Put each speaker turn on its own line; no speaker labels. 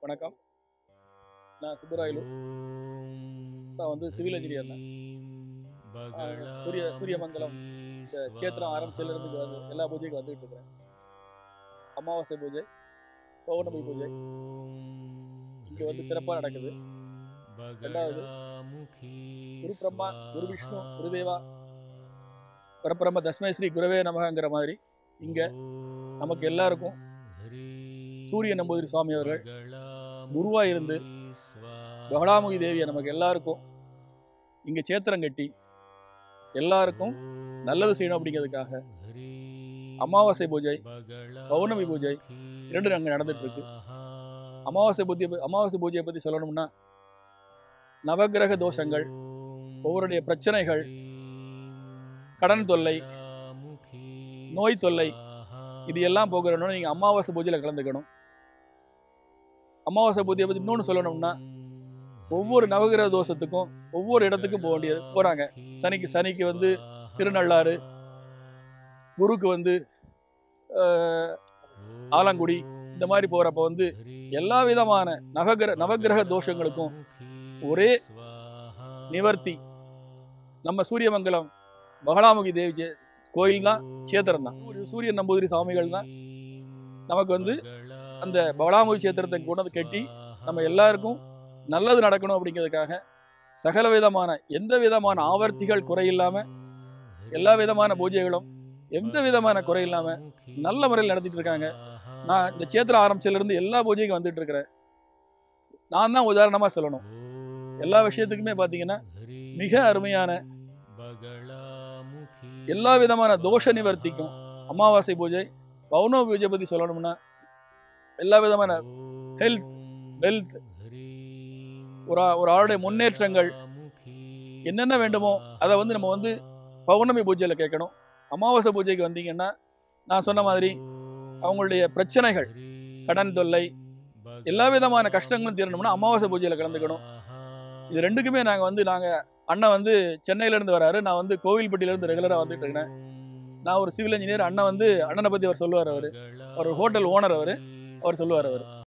வணக்கம் நான் சுப்பராயலு நான் வந்து சிவில் இன்ஜினியர் தான் ஆஹ் சூரிய சூரியமங்கலம் இந்த சேத்திரம் ஆரம்பிச்சதுலேருந்து இங்கே வந்து எல்லா பூஜைக்கும் வந்துகிட்டு இருக்கிறேன் அமாவாசை பூஜை பௌர்ணமி பூஜை இங்கே வந்து சிறப்பாக நடக்குது ரெண்டாவது குரு பிரம்மா குரு விஷ்ணு குருதேவா பரபிரம்ம தஸ்மை ஸ்ரீ குருவே நமகங்கிற மாதிரி இங்கே நமக்கு எல்லாருக்கும் சூரிய நம்பூதிரி சுவாமி அவர்கள் குருவாக இருந்து பகடாமுகி தேவியை நமக்கு எல்லாருக்கும் இங்கே சேத்திரம் கட்டி எல்லாருக்கும் நல்லது செய்யணும் அப்படிங்கிறதுக்காக அமாவாசை பூஜை பௌர்ணமி பூஜை இரண்டு அங்கே நடந்துட்டு இருக்கு அமாவாசை பூஜை அமாவாசை பூஜையை பற்றி சொல்லணும்னா நவக்கிரக தோஷங்கள் ஒவ்வொருடைய பிரச்சனைகள் கடன் தொல்லை நோய் தொல்லை இது எல்லாம் போகிறோம்னா நீங்கள் அமாவாசை பூஜையில் கலந்துக்கணும் அமாவாசை பூஜையை பற்றி இன்னொன்று சொல்லணும்னா ஒவ்வொரு நவகிரக தோஷத்துக்கும் ஒவ்வொரு இடத்துக்கும் போக வேண்டியது போகிறாங்க சனிக்கு சனிக்கு வந்து திருநள்ளாறு குருக்கு வந்து ஆஹ், ஆலங்குடி இந்த மாதிரி போகிறப்ப வந்து எல்லா விதமான நவகிர நவகிரக தோஷங்களுக்கும் ஒரே நிவர்த்தி நம்ம சூரியமங்கலம் பகலாமுகி தேவி சே- கோயில் தான் சேத்திரம் தான் சூரிய- சூரியன் நம்பூதிரி சுவாமிகள் தான் நமக்கு வந்து அந்த பகலாமுகி சேத்திரத்தை கொண்டு வந்து கட்டி நம்ம எல்லாருக்கும் நல்லது நடக்கணும் அப்படிங்கிறதுக்காக சகல விதமான எந்த விதமான ஆவர்த்திகள் குறையில்லாம எல்லா விதமான பூஜைகளும் எந்த விதமான குறை இல்லாம நல்ல முறையில் நடத்திட்டு இருக்காங்க நான் இந்த சேத்திரம் ஆரம்பிச்சதுல இருந்து எல்லா பூஜைக்கும் வந்துட்டு இருக்கிறேன் நான் தான் உதாரணமா சொல்லணும் எல்லா விஷயத்துக்குமே பாத்தீங்கன்னா மிக அருமையான எல்லா விதமான தோஷ நிவர்த்திக்கும் அமாவாசை பூஜை பௌர்ணமி பூஜை பத்தி சொல்லணும்னா எல்லா விதமான ஹெல்த் வெல்த் ஒரு ஆ- ஒரு ஆளுடைய முன்னேற்றங்கள் என்னென்ன வேண்டுமோ அதை வந்து நம்ம வந்து பௌர்ணமி பூஜையில் கேட்கணும் அமாவாசை பூஜைக்கு வந்தீங்கன்னா நான் சொன்ன மாதிரி அவங்களுடைய பிரச்சனைகள் கடன் தொல்லை எல்லா விதமான கஷ்டங்களும் தீரணும்னா அமாவாசை பூஜையில் கலந்துக்கணும் இது ரெண்டுக்குமே நாங்கள் வந்து நாங்கள் அண்ணன் வந்து சென்னையிலேருந்து வராரு நான் வந்து கோவில்பட்டியிலேருந்து ரெகுலராக வந்துட்டு இருக்கேன் நான் ஒரு சிவில் இன்ஜினியர் அண்ணன் வந்து அண்ணனை பற்றி அவர் சொல்லுவார் அவர் அவர் ஹோட்டல் ஓனர் அவர் அவர் சொல்லுவார் அவர்